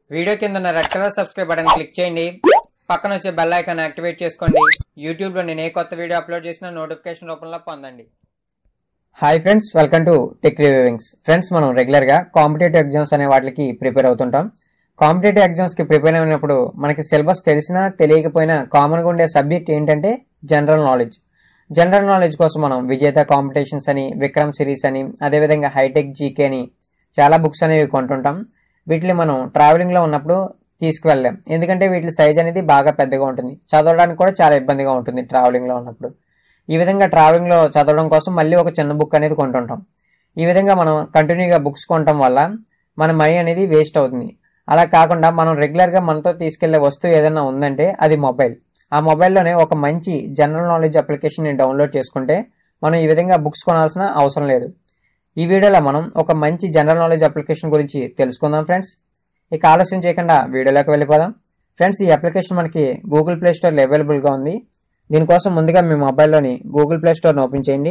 Video కింద ఉన్న red colour subscribe button click చేయండి పక్కన వచ్చే బెల్ ఐకాన్ యాక్టివేట్ చేసుకోండి యూట్యూబ్ లో నేను ఏ కొత్త వీడియో అప్లోడ్ చేసినా నోటిఫికేషన్ రూపంలో పొందండి hi friends welcome to tech reviewings friends మనం రెగ్యులర్ గా కాంపిటేటివ్ ఎగ్జామ్స్ అనే వాటికి ప్రిపేర్ అవుతుంటాం కాంపిటేటివ్ ఎగ్జామ్స్ కి ప్రిపేర్ అయినప్పుడు మనకి సిలబస్ తెలిసినా తెలియకపోయినా కామన్ గా ఉండే సబ్జెక్ట్ ఏంటంటే జనరల్ నాలెడ్జ్ జనరల్ నాలెడ్జ్ కోసం మనం విజేత కాంపిటీషన్స్ అని విక్రమ్ సిరీస్ అని అదేవిధంగా హైటెక్ జీకే అని చాలా బుక్స్ అనేవి కొంటుంటాం వీటిని మనం ట్రావెలింగ్ లో ఉన్నప్పుడు తీసుకువెళ్ళాం ఎందుకంటే వీటి సైజ్ అనేది బాగా పెద్దగా ఉంటుంది చదవడానికి కూడా చాలా ఇబ్బందిగా ఉంటుంది ట్రావెలింగ్ లో ఉన్నప్పుడు ఈ విధంగా ట్రావెలింగ్ లో చదవడం కోసం మళ్ళీ ఒక చిన్న బుక్ అనేది కొంటుంటాం ఈ విధంగా మనం కంటిన్యూగా బుక్స్ కొనటం వల్ల మన మనీ అనేది వేస్ట్ అవుతుంది అలా కాకుండా మనం రెగ్యులర్ గా మనతో తీసుకెళ్లే వస్తువు ఏదైనా ఉందంటే అది మొబైల్ ఆ మొబైల్లోనే ఒక మంచి జనరల్ నాలెడ్జ్ అప్లికేషన్ ని డౌన్లోడ్ చేసుకుంటే మనం ఈ విధంగా బుక్స్ కొనాల్సిన అవసరం లేదు ఈ వీడియోలో మనం ఒక మంచి జనరల్ నాలెడ్జ్ అప్లికేషన్ గురించి తెలుసుకుందాం ఫ్రెండ్స్ ఇక ఆలస్యం చేయకుండా వీడియోలోకి వెళ్ళిపోదాం ఫ్రెండ్స్ ఈ అప్లికేషన్ మనకి గూగుల్ ప్లే స్టోర్లో అవైలబుల్గా ఉంది దీనికోసం ముందుగా మీ మొబైల్లోని గూగుల్ ప్లే స్టోర్ని ఓపెన్ చేయండి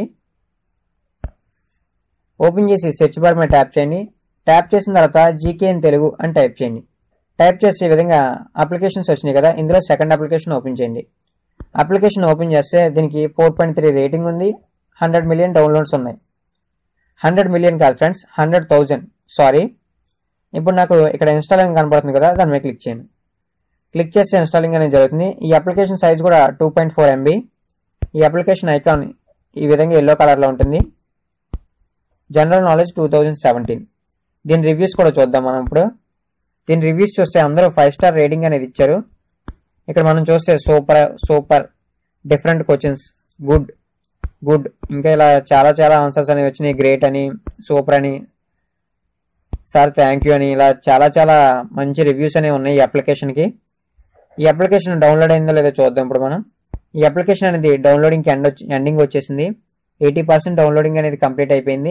ఓపెన్ చేసి సెర్చ్ బార్ మీద ట్యాప్ చేయండి ట్యాప్ చేసిన తర్వాత జీకే ఇన్ తెలుగు అని టైప్ చేయండి టైప్ చేసే విధంగా అప్లికేషన్స్ వచ్చినాయి కదా ఇందులో సెకండ్ అప్లికేషన్ ఓపెన్ చేయండి అప్లికేషన్ ఓపెన్ చేస్తే దీనికి ఫోర్ పాయింట్ త్రీ రేటింగ్ ఉంది హండ్రెడ్ మిలియన్ డౌన్లోడ్స్ ఉన్నాయి హండ్రెడ్ మిలియన్ కాదు ఫ్రెండ్స్ హండ్రెడ్ థౌజండ్ సారీ ఇప్పుడు నాకు ఇక్కడ ఇన్స్టాలింగ్ కనబడుతుంది కదా దాని మీద క్లిక్ చేయండి క్లిక్ చేస్తే ఇన్స్టాలింగ్ అనేది జరుగుతుంది ఈ అప్లికేషన్ సైజ్ కూడా టూ పాయింట్ ఫోర్ ఎంబీ ఈ అప్లికేషన్ ఐకాన్ ఈ విధంగా ఎల్లో కలర్లో ఉంటుంది general knowledge two thousand seventeen దీని రివ్యూస్ కూడా చూద్దాం మనం ఇప్పుడు దీని రివ్యూస్ చూస్తే అందరూ ఫైవ్ స్టార్ రేటింగ్ అనేది ఇచ్చారు ఇక్కడ మనం చూస్తే super super different questions good good ఇంకా ఇలా చాలా చాలా ఆన్సర్స్ అనేవి వచ్చినాయి గ్రేట్ అని సూపర్ అని సార్ థ్యాంక్ యూ అని ఇలా చాలా చాలా మంచి రివ్యూస్ అనేవి ఉన్నాయి ఈ అప్లికేషన్కి ఈ అప్లికేషన్ డౌన్లోడ్ అయిందో లేదో చూద్దాం ఇప్పుడు మనం ఈ అప్లికేషన్ అనేది డౌన్లోడింగ్కి ఎండ్ వచ్చి ఎండింగ్ వచ్చేసింది ఎయిటీ పర్సెంట్ డౌన్లోడింగ్ అనేది కంప్లీట్ అయిపోయింది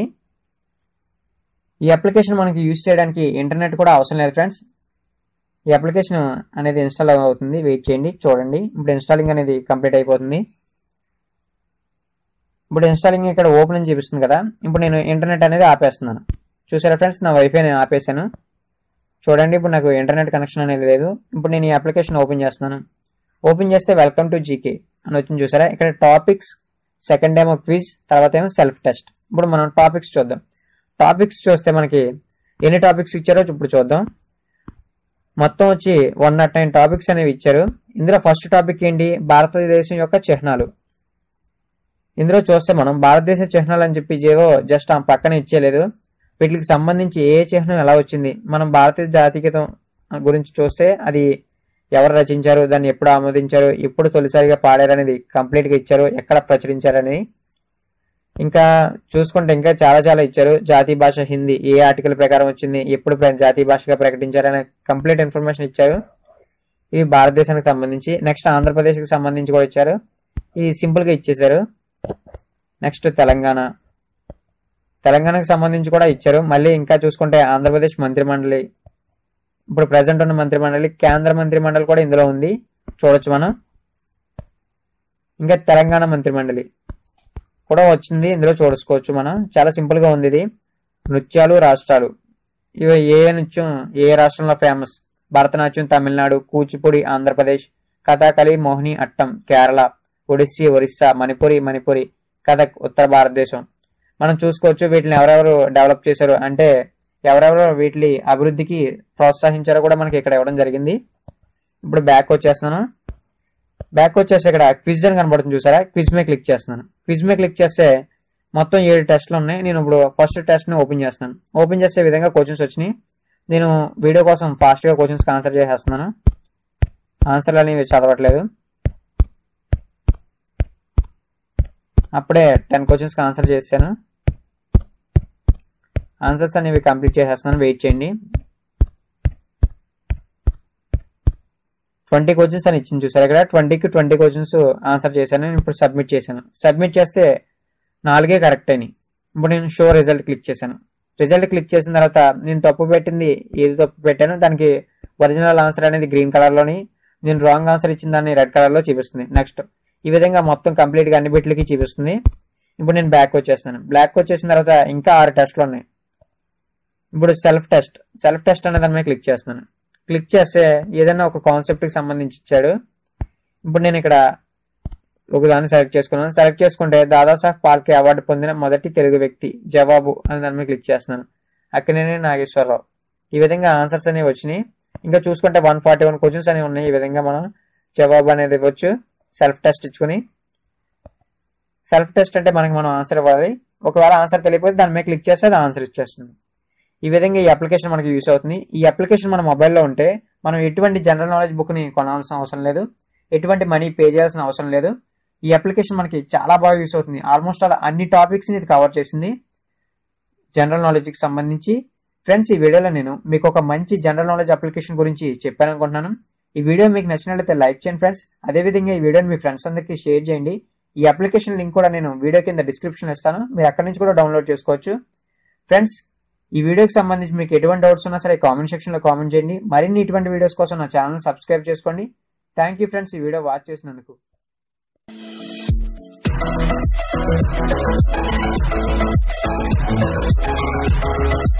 ఈ అప్లికేషన్ మనకి యూజ్ చేయడానికి ఇంటర్నెట్ కూడా అవసరం లేదు ఫ్రెండ్స్ ఈ అప్లికేషన్ అనేది ఇన్స్టాల్ అవుతుంది వెయిట్ చేయండి చూడండి ఇప్పుడు ఇన్స్టాలింగ్ అనేది కంప్లీట్ అయిపోతుంది ఇప్పుడు ఇన్స్టాలింగ్ ఇక్కడ ఓపెన్ అని చూపిస్తుంది కదా ఇప్పుడు నేను ఇంటర్నెట్ అనేది ఆపేస్తున్నాను చూసారా ఫ్రెండ్స్ నా వైఫై నేను ఆపేసాను చూడండి ఇప్పుడు నాకు ఇంటర్నెట్ కనెక్షన్ అనేది లేదు ఇప్పుడు నేను ఈ అప్లికేషన్ ఓపెన్ చేస్తున్నాను ఓపెన్ చేస్తే వెల్కమ్ టు జీకే అని వచ్చింది చూసారా ఇక్కడ టాపిక్స్ సెకండ్ ఏమో క్విజ్ తర్వాత ఏమో సెల్ఫ్ టెస్ట్ ఇప్పుడు మనం టాపిక్స్ చూద్దాం టాపిక్స్ చూస్తే మనకి ఎన్ని టాపిక్స్ ఇచ్చారో ఇప్పుడు చూద్దాం మొత్తం వచ్చి వన్ నాట్ నైన్ టాపిక్స్ అనేవి ఇచ్చారు ఇందులో ఫస్ట్ టాపిక్ ఏంటి భారతదేశం యొక్క చిహ్నాలు ఇందులో చూస్తే మనం భారతదేశ చిహ్నాలు అని చెప్పి ఏవో జస్ట్ ఆ పక్కన ఇచ్చేయలేదు వీటికి సంబంధించి ఏ చిహ్నం ఎలా వచ్చింది మనం భారతీయ జాతీయతం గురించి చూస్తే అది ఎవరు రచించారు దాన్ని ఎప్పుడు ఆమోదించారు ఎప్పుడు తొలిసారిగా పాడారు అనేది కంప్లీట్ గా ఇచ్చారు ఎక్కడ ప్రచురించారని ఇంకా చూసుకుంటే ఇంకా చాలా చాలా ఇచ్చారు జాతీయ భాష హిందీ ఏ ఆర్టికల్ ప్రకారం వచ్చింది ఎప్పుడు ప్ర- జాతీయ భాషగా ప్రకటించారు అనే కంప్లీట్ ఇన్ఫర్మేషన్ ఇచ్చారు ఇవి భారతదేశానికి సంబంధించి నెక్స్ట్ ఆంధ్రప్రదేశ్కి సంబంధించి కూడా ఇచ్చారు ఇది సింపుల్ గా ఇచ్చేశారు నెక్స్ట్ తెలంగాణ తెలంగాణకు సంబంధించి కూడా ఇచ్చారు మళ్ళీ ఇంకా చూసుకుంటే ఆంధ్రప్రదేశ్ మంత్రిమండలి ఇప్పుడు ప్రజెంట్ ఉన్న మంత్రిమండలి కేంద్ర మంత్రిమండలి కూడా ఇందులో ఉంది చూడొచ్చు మనం ఇంకా తెలంగాణ మంత్రిమండలి కూడా వచ్చింది ఇందులో చూసుకోవచ్చు మనం చాలా సింపుల్ గా ఉంది ఇది నృత్యాలు రాష్ట్రాలు ఇవి ఏ నృత్యం ఏ రాష్ట్రంలో ఫేమస్ భరతనాట్యం తమిళనాడు కూచిపూడి ఆంధ్రప్రదేశ్ కథాకళి మోహిని అట్టం కేరళ ఒడిస్సీ ఒరిస్సా మణిపురి మణిపురి కథక్ ఉత్తర భారతదేశం మనం చూసుకోవచ్చు వీటిని ఎవరెవరు డెవలప్ చేశారు అంటే ఎవరెవరు వీటి అభివృద్ధికి ప్రోత్సహించారో కూడా మనకి ఇక్కడ ఇవ్వడం జరిగింది ఇప్పుడు బ్యాక్ వచ్చేస్తున్నాను బ్యాక్ వచ్చేసి ఇక్కడ క్విజ్ అని కనబడుతుంది చూసారా క్విజ్ మీద క్లిక్ చేస్తున్నాను క్విజ్ మీద క్లిక్ చేస్తే మొత్తం ఏడు టెస్ట్లు ఉన్నాయి నేను ఇప్పుడు ఫస్ట్ టెస్ట్ ని ఓపెన్ చేస్తాను ఓపెన్ చేసే విధంగా క్వశ్చన్స్ వచ్చినాయి నేను వీడియో కోసం ఫాస్ట్ గా క్వశ్చన్స్ ఆన్సర్ చేసేస్తున్నాను ఆన్సర్లు అనేవి చదవట్లేదు అప్పుడే టెన్ క్వశ్చన్స్కి ఆన్సర్ చేశాను ఆన్సర్స్ అనేవి కంప్లీట్ చేసేస్తున్నాను వెయిట్ చేయండి ట్వంటీ క్వశ్చన్స్ అని ఇచ్చింది చూసారు ఇక్కడ ట్వంటీకి ట్వంటీ క్వశ్చన్స్ ఆన్సర్ చేశాను నేను ఇప్పుడు సబ్మిట్ చేశాను సబ్మిట్ చేస్తే నాలుగే కరెక్ట్ అయినాయి ఇప్పుడు నేను షో రిజల్ట్ క్లిక్ చేశాను రిజల్ట్ క్లిక్ చేసిన తర్వాత నేను తప్పు పెట్టింది ఏది తప్పు పెట్టానో దానికి ఒరిజినల్ ఆన్సర్ అనేది గ్రీన్ కలర్లోని నేను రాంగ్ ఆన్సర్ ఇచ్చిన దాన్ని రెడ్ కలర్లో చూపిస్తుంది నెక్స్ట్ ఈ విధంగా మొత్తం కంప్లీట్గా అన్ని బిట్లకి చూపిస్తుంది ఇప్పుడు నేను బ్యాక్ వచ్చేస్తాను బ్లాక్ వచ్చేసిన తర్వాత ఇంకా ఆరు టెస్ట్లు ఉన్నాయి ఇప్పుడు సెల్ఫ్ టెస్ట్ సెల్ఫ్ టెస్ట్ అనే దాని మీద క్లిక్ చేస్తున్నాను క్లిక్ చేస్తే ఏదైనా ఒక కాన్సెప్ట్కి సంబంధించి ఇచ్చాడు ఇప్పుడు నేను ఇక్కడ ఒక దాన్ని సెలెక్ట్ చేసుకున్నాను సెలెక్ట్ చేసుకుంటే దాదాసాహెబ్ పాల్కే అవార్డు పొందిన మొదటి తెలుగు వ్యక్తి జవాబు అని దాని మీద క్లిక్ చేస్తున్నాను అక్కడనే నాగేశ్వరరావు ఈ విధంగా ఆన్సర్స్ అనేవి వచ్చినాయి ఇంకా చూసుకుంటే వన్ ఫార్టీ వన్ క్వశ్చన్స్ అనేవి ఉన్నాయి ఈ విధంగా మనం జవాబు అనేది ఇవ్వచ్చు సెల్ఫ్ టెస్ట్ ఇచ్చుకుని సెల్ఫ్ టెస్ట్ అంటే మనకి మనం ఆన్సర్ ఇవ్వాలి ఒకవేళ ఆన్సర్ తెలియకపోతే దాని మీద క్లిక్ చేస్తే అది ఆన్సర్ ఇచ్చేస్తుంది ఈ విధంగా ఈ అప్లికేషన్ మనకి యూస్ అవుతుంది ఈ అప్లికేషన్ మన మొబైల్లో ఉంటే మనం ఎటువంటి జనరల్ నాలెడ్జ్ బుక్ని కొనాల్సిన అవసరం లేదు ఎటువంటి మనీ పే చేయాల్సిన అవసరం లేదు ఈ అప్లికేషన్ మనకి చాలా బాగా యూస్ అవుతుంది ఆల్మోస్ట్ ఆల్ అన్ని టాపిక్స్ని ఇది కవర్ చేసింది జనరల్ నాలెడ్జ్కి సంబంధించి ఫ్రెండ్స్ ఈ వీడియోలో నేను మీకు ఒక మంచి జనరల్ నాలెడ్జ్ అప్లికేషన్ గురించి చెప్పాను అనుకుంటున్నాను ఈ వీడియో మీకు నచ్చినట్లయితే లైక్ చేయండి ఫ్రెండ్స్ అదేవిధంగా ఈ వీడియోని మీ ఫ్రెండ్స్ అందరికీ షేర్ చేయండి ఈ అప్లికేషన్ లింక్ కూడా నేను వీడియో కింద డిస్క్రిప్షన్ ఇస్తాను మీరు అక్కడి నుంచి కూడా డౌన్లోడ్ చేసుకోవచ్చు ఫ్రెండ్స్ ఈ వీడియోకి సంబంధించి మీకు ఎటువంటి డౌట్స్ ఉన్నా సరే కామెంట్ సెక్షన్లో కామెంట్ చేయండి మరిన్ని ఇటువంటి వీడియోస్ కోసం నా ఛానల్ సబ్స్క్రైబ్ చేసుకోండి థ్యాంక్ యూ ఫ్రెండ్స్ ఈ వీడియో వాచ్ చేసినందుకు Thank you.